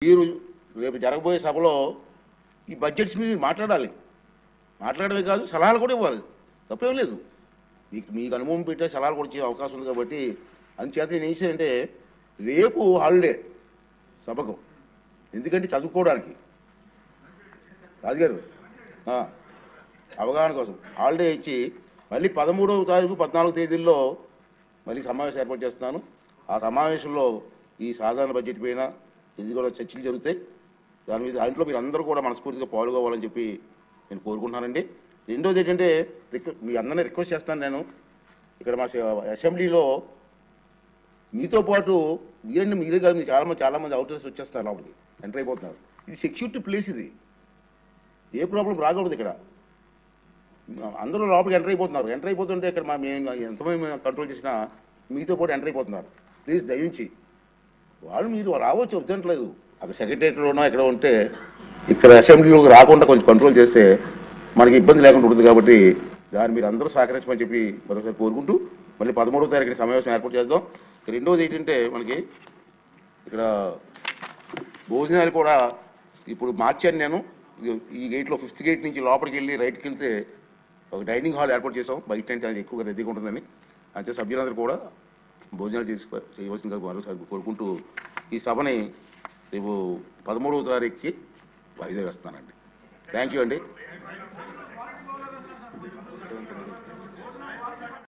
మీరు రేపు జరగబోయే సభలో ఈ బడ్జెట్స్ మీద మాట్లాడాలి మాట్లాడమే కాదు సలహాలు కూడా ఇవ్వాలి తప్పేం లేదు మీకు మీకు అనుభవం పెట్టే సలహాలు కూడా ఇచ్చే అవకాశం ఉంది కాబట్టి అందుచేత నేను ఏం చేశానంటే రేపు హాలిడే సభకు ఎందుకంటే చదువుకోవడానికి రాజుగారు ఆ, అవగాహన కోసం హాలిడే ఇచ్చి మళ్ళీ పదమూడవ తారీఖు పద్నాలుగు తేదీల్లో మళ్ళీ సమావేశం ఏర్పాటు చేస్తున్నాను ఆ సమావేశంలో ఈ సాధారణ బడ్జెట్ పైన ఇది కూడా చర్చలు జరుగుతాయి దాని మీద దాంట్లో మీరు అందరూ కూడా మనస్ఫూర్తిగా పాల్గొవాలని చెప్పి నేను కోరుకుంటున్నానండి రెండోది ఏంటంటే రిక్వ మీ అందరినీ రిక్వెస్ట్ చేస్తాను నేను ఇక్కడ మా అసెంబ్లీలో మీతో పాటు మీరండి మీరే కాదు మీరు చాలా మంది చాలా మంది అవుటర్స్ వచ్చేస్తారు లోపలికి ఎంటర్ అయిపోతున్నారు ఇది సెక్యూరిటీ ప్లేస్ ఇది ఏ ప్రాబ్లం రాకూడదు ఇక్కడ అందరూ లోపలికి ఎంటర్ అయిపోతున్నారు ఎంటర్ అయిపోతుంటే ఇక్కడ మా మేము ఎంతమంది మేము కంట్రోల్ చేసినా మీతో పాటు ఎంటర్ అయిపోతున్నారు ప్లీజ్ దయించి వాళ్ళు మీరు రావచ్చు వద్దట్లేదు అక్కడ సెక్రటరీలోనో ఎక్కడ ఉంటే ఇక్కడ అసెంబ్లీలోకి రాకుండా కొంచెం కంట్రోల్ చేస్తే మనకి ఇబ్బంది లేకుండా ఉంటుంది కాబట్టి దాన్ని మీరు అందరూ సహకరించమని చెప్పి మరొకసారి కోరుకుంటూ మళ్ళీ పదమూడవ తారీఖున సమావేశం ఏర్పాటు చేద్దాం ఇక రెండవది ఏంటంటే మనకి ఇక్కడ భోజనాలు కూడా ఇప్పుడు మార్చాను నేను ఇది- ఈ గేట్లో ఫిఫ్త్ గేట్ నుంచి లోపలికి వెళ్ళి రైట్కి వెళ్తే ఒక డైనింగ్ హాల్ ఏర్పాటు చేసాం బయట నుంచి అది ఎక్కువగా రద్దీగా ఉంటుందని అంతే సభ్యులందరూ కూడా భోజనాలు చేసి చేయవలసిందిగా మరోసారి కోరుకుంటూ ఈ సభని రేపు పదమూడవ తారీఖుకి వాయిదా వేస్తానండి థ్యాంక్ యూ అండి